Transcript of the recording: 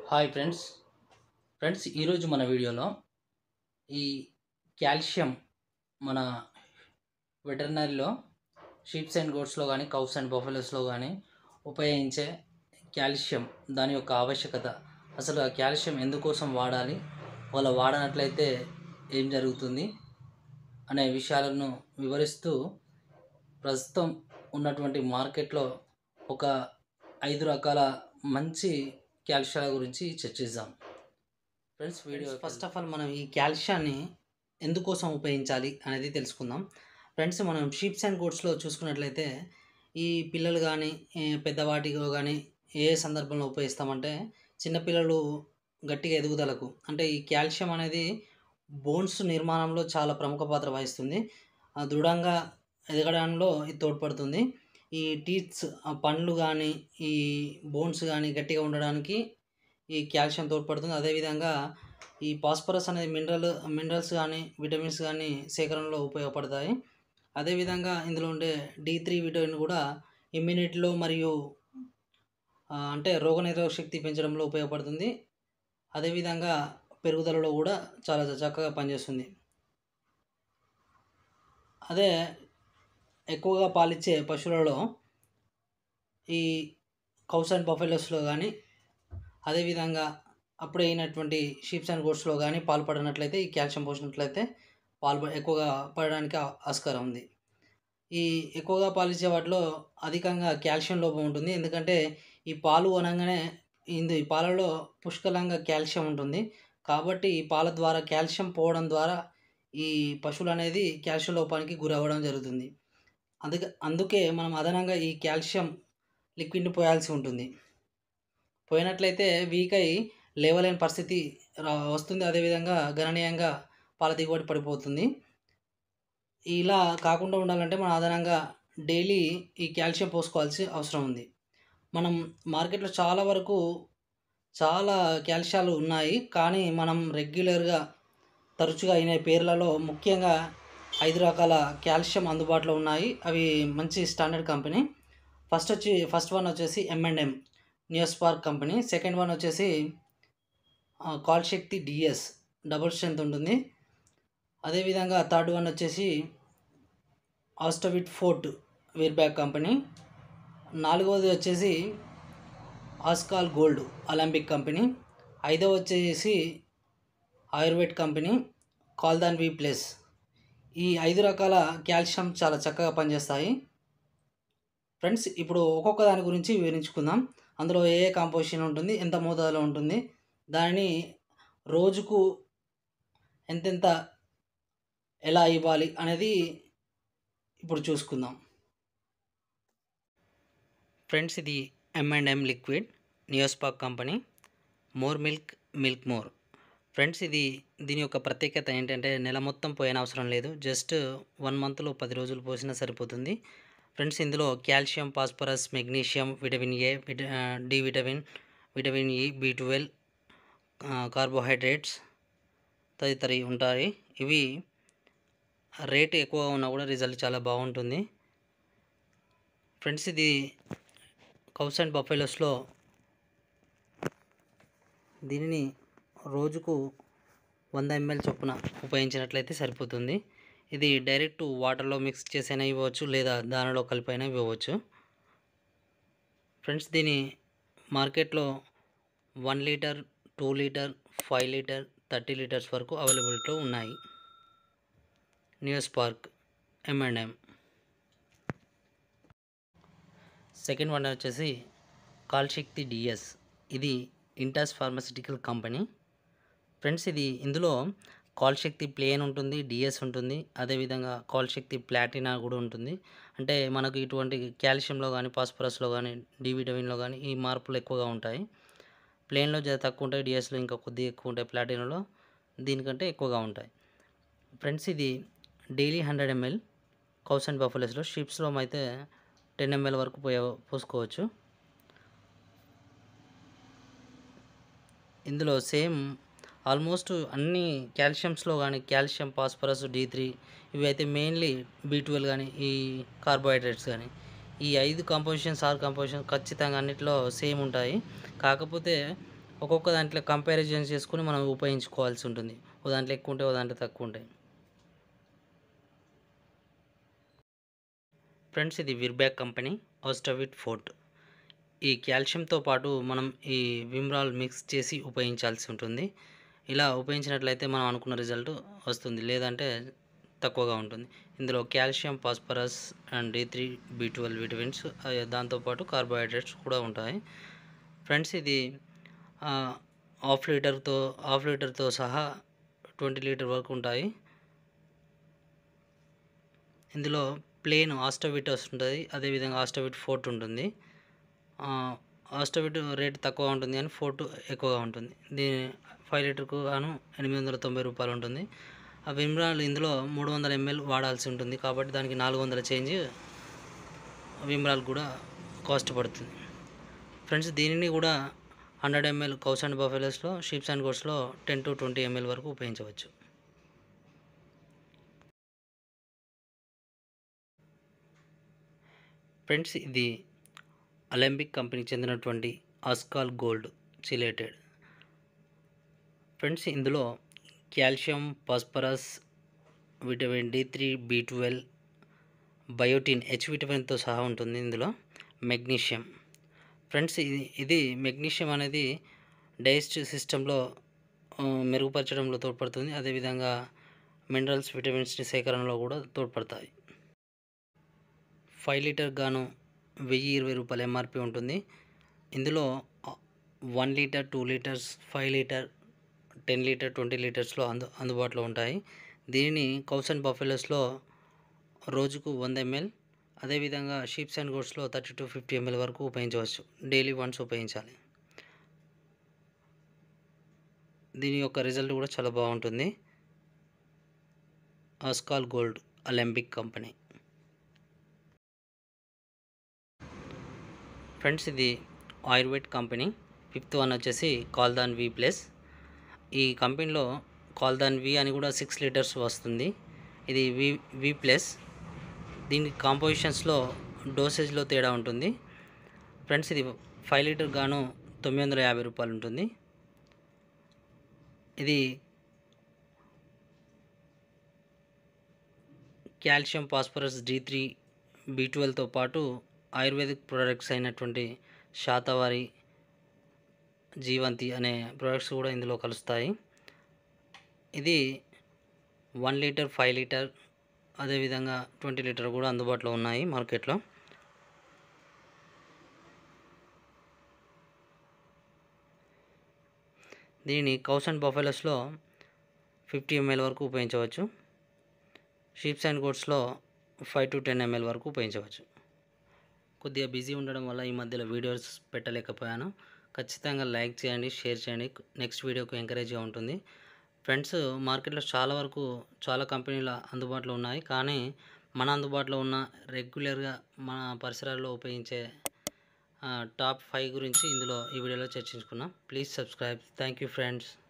hi friends friends ఈరోజు మన వీడియోలో ఈ కాల్షియం మన వెటర్నరీలో షీప్స్ అండ్ గోడ్స్లో కానీ కౌస్ అండ్ బఫెలోస్లో కానీ ఉపయోగించే కాల్షియం దాని యొక్క ఆవశ్యకత అసలు ఆ కాల్షియం ఎందుకోసం వాడాలి వాళ్ళ వాడనట్లయితే ఏం జరుగుతుంది అనే విషయాలను వివరిస్తూ ప్రస్తుతం ఉన్నటువంటి మార్కెట్లో ఒక ఐదు రకాల మంచి కాల్షియాల గురించి చర్చిద్దాం friends video first of all మనం ఈ కాల్షియాన్ని ఎందుకోసం ఉపయోగించాలి అనేది తెలుసుకుందాం ఫ్రెండ్స్ మనం షీప్స్ అండ్ గోడ్స్లో చూసుకున్నట్లయితే ఈ పిల్లలు కానీ పెద్దవాటిలో కానీ ఏ సందర్భంలో ఉపయోగిస్తామంటే చిన్నపిల్లలు గట్టిగా ఎదుగుదలకు అంటే ఈ కాల్షియం అనేది బోన్స్ నిర్మాణంలో చాలా ప్రముఖ పాత్ర వహిస్తుంది ఆ దృఢంగా ఎదగడంలో ఇది తోడ్పడుతుంది ఈ టీత్స్ ఆ పండ్లు కానీ ఈ బోన్స్ కానీ గట్టిగా ఉండడానికి ఈ కాల్షియం తోడ్పడుతుంది అదేవిధంగా ఈ పాస్పరస్ అనేది మినరల్ మినరల్స్ కానీ విటమిన్స్ కానీ సేకరణలో ఉపయోగపడతాయి అదేవిధంగా ఇందులో ఉండే డి త్రీ విటమిన్ కూడా ఇమ్యూనిటీలో మరియు ఆ, అంటే రోగనిరోధక శక్తి పెంచడంలో ఉపయోగపడుతుంది అదేవిధంగా పెరుగుదలలో కూడా చాలా చక్కగా పనిచేస్తుంది అదే ఎక్కువగా పాలిచ్చే పశువులలో ఈ కౌస్ అండ్ బఫెలోస్లో కానీ అదేవిధంగా అప్పుడే అయినటువంటి షీప్స్ అండ్ గోడ్స్లో కానీ పాలు పడినట్లయితే ఈ కాల్షియం పోసినట్లయితే పాలు ప- ఎక్కువగా పడడానికి ఆ- ఆస్కారం ఉంది ఈ ఎక్కువగా పాలిచ్చే వాటిలో అధికంగా కాల్షియం లోపం ఉంటుంది ఎందుకంటే ఈ పాలు అనగానే ఇందు ఈ పాలలో పుష్కలంగా కాల్షియం ఉంటుంది కాబట్టి ఈ పాల ద్వారా కాల్షియం పోవడం ద్వారా ఈ పశువులు అనేది కాల్షియం లోపానికి గురవ్వడం జరుగుతుంది అందుకే అందుకే మనం అదనంగా ఈ కాల్షియం లిక్విడ్ని పోయాల్సి ఉంటుంది పోయినట్లయితే వీక్ అయి లేవలేని పరిస్థితి రా వస్తుంది అదేవిధంగా గణనీయంగా పాల దిగుబడి పడిపోతుంది ఇలా కాకుండా ఉండాలంటే మనం అదనంగా డైలీ ఈ కాల్షియం పోసుకోవాల్సి అవసరం ఉంది మనం మార్కెట్లో చాలా వరకు చాలా కాల్షియాలు ఉన్నాయి కానీ మనం రెగ్యులర్గా తరచుగా అయిన పేర్లలో ముఖ్యంగా ఐదు రకాల కాల్షియం అందుబాటులో ఉన్నాయి అవి మంచి స్టాండర్డ్ కంపెనీ ఫస్ట్ వచ్చి ఫస్ట్ వన్ వచ్చేసి M and M Neospark company second one వచ్చేసి ఆ, cal Shakti DS double strength ఉంటుంది అదేవిధంగా థర్డ్ వన్ వచ్చేసి Ostovet forte Virbac company నాలుగవది వచ్చేసి ఆస్కాల్ గోల్డ్ అలంబిక్ కంపెనీ ఐదవ వచ్చేసి Ayurved company Caldan V plus ఈ ఐదు రకాల కాల్షియం చాలా చక్కగా పనిచేస్తాయి ఫ్రెండ్స్ ఇప్పుడు ఒక్కొక్క దాని గురించి వివరించుకుందాం అందులో ఏ ఏ కాంపోజిషన్ ఉంటుంది ఎంత మోతాదులో ఉంటుంది దానిని రోజుకు ఎంతెంత ఎలా ఇవ్వాలి అనేది ఇప్పుడు చూసుకుందాం ఫ్రెండ్స్ ఇది M and M liquid Neospark company more milk milk more friends ఇది దీని యొక్క ప్రత్యేకత ఏంటంటే నెల మొత్తం పోయిన అవసరం లేదు జస్ట్ వన్ మంత్లో పది రోజులు పోసినా సరిపోతుంది ఫ్రెండ్స్ ఇందులో calcium phosphorus magnesium vitamin A vita D vitamin vitamin E B twelve carbohydrates తదితరి ఉంటాయి ఇవి రేట్ ఎక్కువగా ఉన్నా కూడా రిజల్ట్ చాలా బాగుంటుంది ఫ్రెండ్స్ ఇది కౌస్ అండ్ బఫెలోస్లో దీనిని రోజుకు వంద ఎంఎల్ చొప్పున ఉపయోగించినట్లయితే సరిపోతుంది ఇది డైరెక్ట్ వాటర్లో మిక్స్ చేసైనా ఇవ్వచ్చు లేదా దానిలో కలిపైనా ఇవ్వవచ్చు ఫ్రెండ్స్ దీని మార్కెట్లో one litre two litre five litre thirty litres వరకు అవైలబిలిటీలో ఉన్నాయి Neospark M and M second one వచ్చేసి కాల్శక్తి డిఎస్ ఇది ఇంటాస్ ఫార్మసిటికల్ కంపెనీ ఫ్రెండ్స్ ఇది ఇందులో కాల్శక్తి ప్లేన్ ఉంటుంది డిఎస్ ఉంటుంది అదేవిధంగా కాల్శక్తి ప్లాటినా కూడా ఉంటుంది అంటే మనకు ఇటువంటి కాల్షియంలో కానీ ఫాస్ఫరస్లో కానీ డి విటమిన్లో కానీ ఈ మార్పులు ఎక్కువగా ఉంటాయి ప్లేన్లో జర తక్కువ ఉంటాయి డిఎస్లో ఇంకా కొద్దిగా ఎక్కువ ఉంటాయి ప్లాటినాలో దీనికంటే ఎక్కువగా ఉంటాయి ఫ్రెండ్స్ ఇది daily hundred ML cows and బఫెలోస్లో షిప్స్లో అయితే టెన్ ఎంఎల్ వరకు పోయే పోసుకోవచ్చు ఇందులో సేమ్ ఆల్మోస్ట్ అన్ని కాల్షియమ్స్లో కానీ కాల్షియం ఫాస్ఫరస్ డి త్రీ ఇవి అయితే మెయిన్లీ బీ ట్వెల్వ్ కానీ ఈ కార్బోహైడ్రేట్స్ కానీ ఈ ఐదు కంపోజిషన్స్ ఆరు కంపోజిషన్స్ ఖచ్చితంగా అన్నిట్లో సేమ్ ఉంటాయి కాకపోతే ఒక్కొక్క దాంట్లో కంపారిజన్ చేసుకుని మనం ఉపయోగించుకోవాల్సి ఉంటుంది ఓ దాంట్లో ఎక్కువ ఉంటాయి ఓ దాంట్లో తక్కువ ఉంటాయి ఫ్రెండ్స్ ఇది విర్బ్యాక్ కంపెనీ ఆస్టవిట్ ఫోర్ట్ ఈ కాల్షియంతో పాటు మనం ఈ విమ్రాల్ మిక్స్ చేసి ఉపయోగించాల్సి ఉంటుంది ఇలా ఉపయోగించినట్లయితే మనం అనుకున్న రిజల్ట్ వస్తుంది లేదంటే తక్కువగా ఉంటుంది ఇందులో calcium phosphorus and D three B twelve vitamins దాంతోపాటు కార్బోహైడ్రేట్స్ కూడా ఉంటాయి ఫ్రెండ్స్ ఇది ఆ, హాఫ్ లీటర్తో హాఫ్ లీటర్తో సహా ట్వంటీ లీటర్ వరకు ఉంటాయి ఇందులో ప్లేన్ ఆస్టోవిట్ వస్తుంటుంది అదేవిధంగా ఆస్టోవిట్ ఫోర్ట్ ఉంటుంది ఆ, ఆస్టోవిట్ రేట్ తక్కువ ఉంటుంది కానీ ఫోర్ట్ ఎక్కువగా ఉంటుంది దీని ఫైవ్ లీటర్కు గాను ఎనిమిది వందల తొంభై రూపాయలు ఉంటుంది ఆ విమ్రాల్ ఇందులో మూడు వందల ఎంఎల్ వాడాల్సి ఉంటుంది కాబట్టి దానికి నాలుగు వందల చేంజ్ విమ్రాల్ కూడా కాస్ట్ పడుతుంది ఫ్రెండ్స్ దీనిని కూడా హండ్రెడ్ ఎంఎల్ కౌస్ అండ్ బఫెలోస్లో షీప్స్ అండ్ గోడ్స్లో టెన్ టు ట్వంటీ ఎంఎల్ వరకు ఉపయోగించవచ్చు ఫ్రెండ్స్ ఇది అలెంబిక్ కంపెనీకి చెందినటువంటి ఆస్కాల్ గోల్డ్ చిలేటెడ్ ఫ్రెండ్స్ ఇందులో calcium phosphorus vitamin D three B twelve biotin H విటమిన్తో సహా ఉంటుంది ఇందులో మెగ్నీషియం ఫ్రెండ్స్ ఇది ఇది మెగ్నీషియం అనేది డైజెస్టివ్ సిస్టంలో ఆ, మెరుగుపరచడంలో తోడ్పడుతుంది అదేవిధంగా మినరల్స్ విటమిన్స్ని సేకరణలో కూడా తోడ్పడతాయి ఫైవ్ లీటర్ గాను వెయ్యి ఇరవై రూపాయల ఎంఆర్పి ఉంటుంది ఇందులో one litre two litres five litre ten litre twenty లీటర్స్లో అందు అందుబాటులో ఉంటాయి దీనిని కౌస్ అండ్ బఫెలోస్లో రోజుకు వంద ఎంఎల్ అదేవిధంగా షీప్స్ అండ్ గోడ్స్లో థర్టీ టు ఫిఫ్టీ ఎంఎల్ వరకు ఉపయోగించవచ్చు డైలీ వన్స్ ఉపయోగించాలి దీని యొక్క రిజల్ట్ కూడా చాలా బాగుంటుంది Oscal gold Alembic company friends ఇది ఆయుర్వేద్ కంపెనీ ఫిఫ్త్ వన్ వచ్చేసి కాల్దాన్ వి ప్లస్ ఈ కంపెనీలో కాల్దాన్ వి అని కూడా సిక్స్ లీటర్స్ వస్తుంది ఇది వి వి ప్లస్ దీని కాంపోజిషన్స్లో డోసేజ్లో తేడా ఉంటుంది ఫ్రెండ్స్ ఇది ఫైవ్ లీటర్ గాను తొమ్మిది వందల యాభై రూపాయలు ఉంటుంది ఇది calcium phosphorus D three B ట్వెల్వ్తో పాటు ఆయుర్వేదిక్ ప్రొడక్ట్స్ అయినటువంటి శాతవారి జీవంతి అనే ప్రొడక్ట్స్ కూడా ఇందులో కలుస్తాయి ఇది వన్ లీటర్ ఫైవ్ లీటర్ అదేవిధంగా ట్వంటీ లీటర్ కూడా అందుబాటులో ఉన్నాయి మార్కెట్లో దీనిని కౌస్ అండ్ బఫెలోస్లో ఫిఫ్టీ ఎంఎల్ వరకు ఉపయోగించవచ్చు షీప్స్ అండ్ గోడ్స్లో ఫైవ్ టు టెన్ ఎంఎల్ వరకు ఉపయోగించవచ్చు కొద్దిగా బిజీ ఉండడం వల్ల ఈ మధ్యలో వీడియోస్ పెట్టలేకపోయాను ఖచ్చితంగా లైక్ చేయండి షేర్ చేయండి నెక్స్ట్ వీడియోకు ఎంకరేజ్గా ఉంటుంది ఫ్రెండ్స్ మార్కెట్లో చాలా వరకు చాలా కంపెనీలు అందుబాటులో ఉన్నాయి కానీ మన అందుబాటులో ఉన్న రెగ్యులర్గా మన పరిసరాల్లో ఉపయోగించే టాప్ ఫైవ్ గురించి ఇందులో ఈ వీడియోలో చర్చించుకున్నాం please subscribe thank you friends